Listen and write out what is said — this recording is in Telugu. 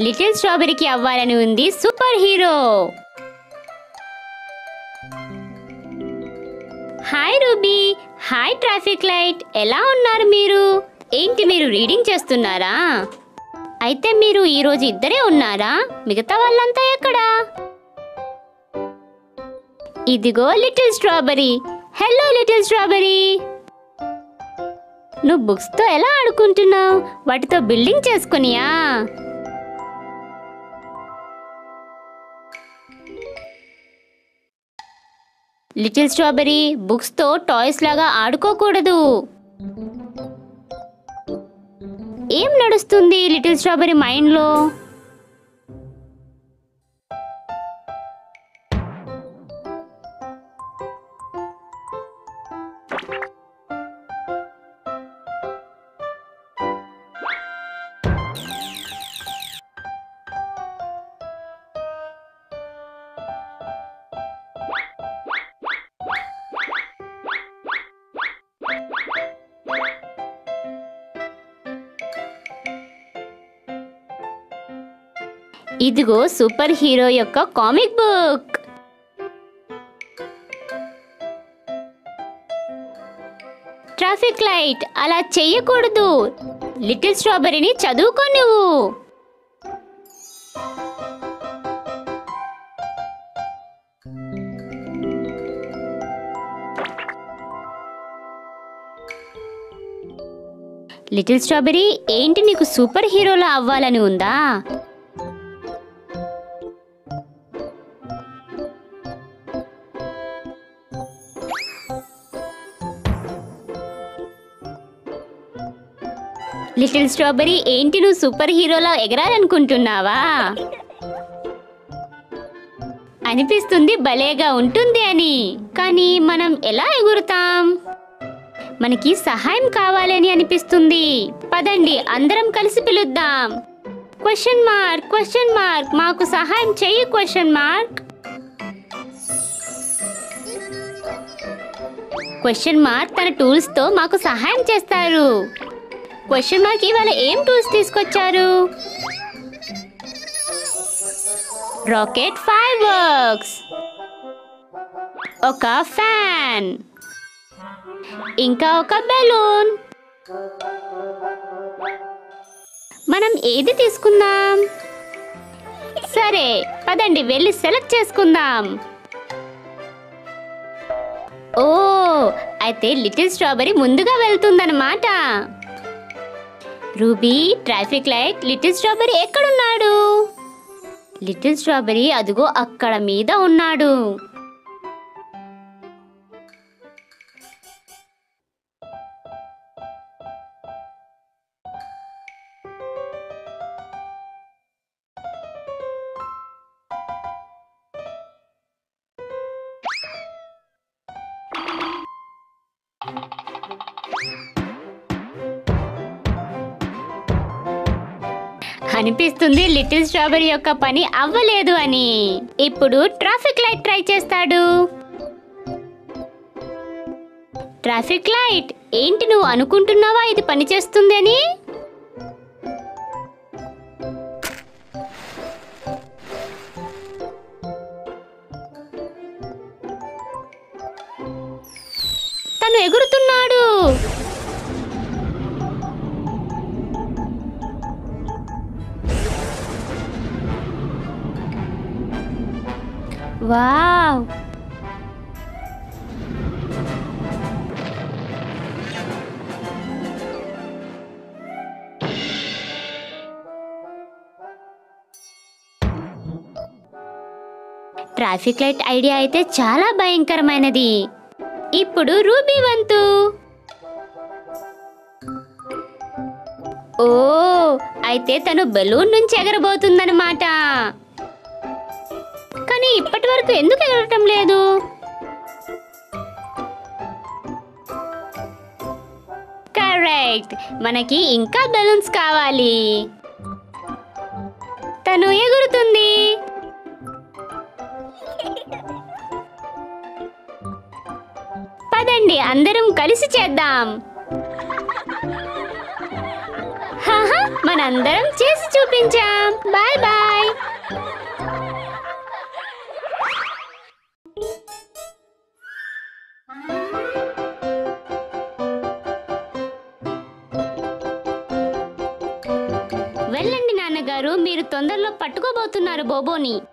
లిటిల్ స్ట్రాబెరీకి అవ్వాలని ఉంది super hero hi Ruby hi traffic light ఎలా ఉన్నారు మీరు ఏంటి మీరు రీడింగ్ చేస్తున్నారా అయితే మీరు ఈరోజు ఇద్దరే ఉన్నారా మిగతా వాళ్ళంతా ఎక్కడా ఇదిగో little strawberry hello little strawberry నువ్వు బుక్స్తో ఎలా ఆడుకుంటున్నావు వాటితో బిల్డింగ్ చేసుకునియా లిటిల్ స్ట్రాబెరీ బుక్స్తో టాయ్స్ లాగా ఆడుకోకూడదు ఏం నడుస్తుంది లిటిల్ స్ట్రాబెరీ మైండ్లో ఇదిగో సూపర్ హీరో యొక్క కామిక్ బుక్ ట్రాఫిక్ లైట్ అలా చెయ్యకూడదు లిటిల్ స్ట్రాబెరీని చదువుకో నువ్వు లిటిల్ స్ట్రాబెరీ ఏంటి నీకు సూపర్ హీరోలా అవ్వాలని ఉందా లిటిల్ స్ట్రాబెరీ ఏంటి నువ్వు సూపర్ హీరోలా ఎగరాలనుకుంటున్నావా అనిపిస్తుంది భలేగా ఉంటుంది అని కానీ మనం ఎలా ఎగురుతాం మనకి సహాయం కావాలని అనిపిస్తుంది పదండి అందరం కలిసి పిలుద్దాం క్వశ్చన్ మార్క్ క్వశ్చన్ మార్క్ మాకు సహాయం చెయ్యి క్వశ్చన్ మార్క్ క్వశ్చన్ మార్క్ తన టూల్స్ తో మాకు సహాయం చేస్తారు క్వశ్చన్ మార్క్ ఇవాళ ఏం టూల్స్ తీసుకొచ్చారు రాకెట్ ఫైర్ వర్క్స్ ఒక ఫ్యాన్ ఇంకా ఒక బెలూన్ మనం ఏది తీసుకుందాం సరే పదండి వెళ్ళి సెలెక్ట్ చేసుకుందాం ఓ అయితే లిటిల్ స్ట్రాబెరీ ముందుగా వెళ్తుందన్నమాట Ruby traffic light little strawberry ఎక్కడున్నాడు లిటిల్ స్ట్రాబెరీ అదిగో అక్కడ మీద ఉన్నాడు అనిపిస్తుంది లిటిల్ స్ట్రాబెరీ యొక్క పని అవ్వలేదు అని ఇప్పుడు ట్రాఫిక్ లైట్ ట్రై చేస్తాడు ట్రాఫిక్ లైట్ ఏంటి నువ్వు అనుకుంటున్నావా ఇది పని చేస్తుంది అని తను ఎగురుతున్నాడు వావ్ ట్రాఫిక్ లైట్ ఐడియా అయితే చాలా భయంకరమైనది ఇప్పుడు రూబీ వంతు ఓ అయితే తను బెలూన్ నుంచి ఎగరబోతుందన్నమాట కానీ ఇప్పటి వరకు ఎందుకు ఎగరటం లేదు కరెక్ట్ మనకి ఇంకా బెలూన్స్ కావాలి తను ఎగురుతుంది పదండి అందరం కలిసి చేద్దాం హాహా, మన మనందరం చేసి చూపించాం బాయ్ బాయ్ వెళ్ళండి నాన్నగారు మీరు తొందరలో పట్టుకోబోతున్నారు బోబోని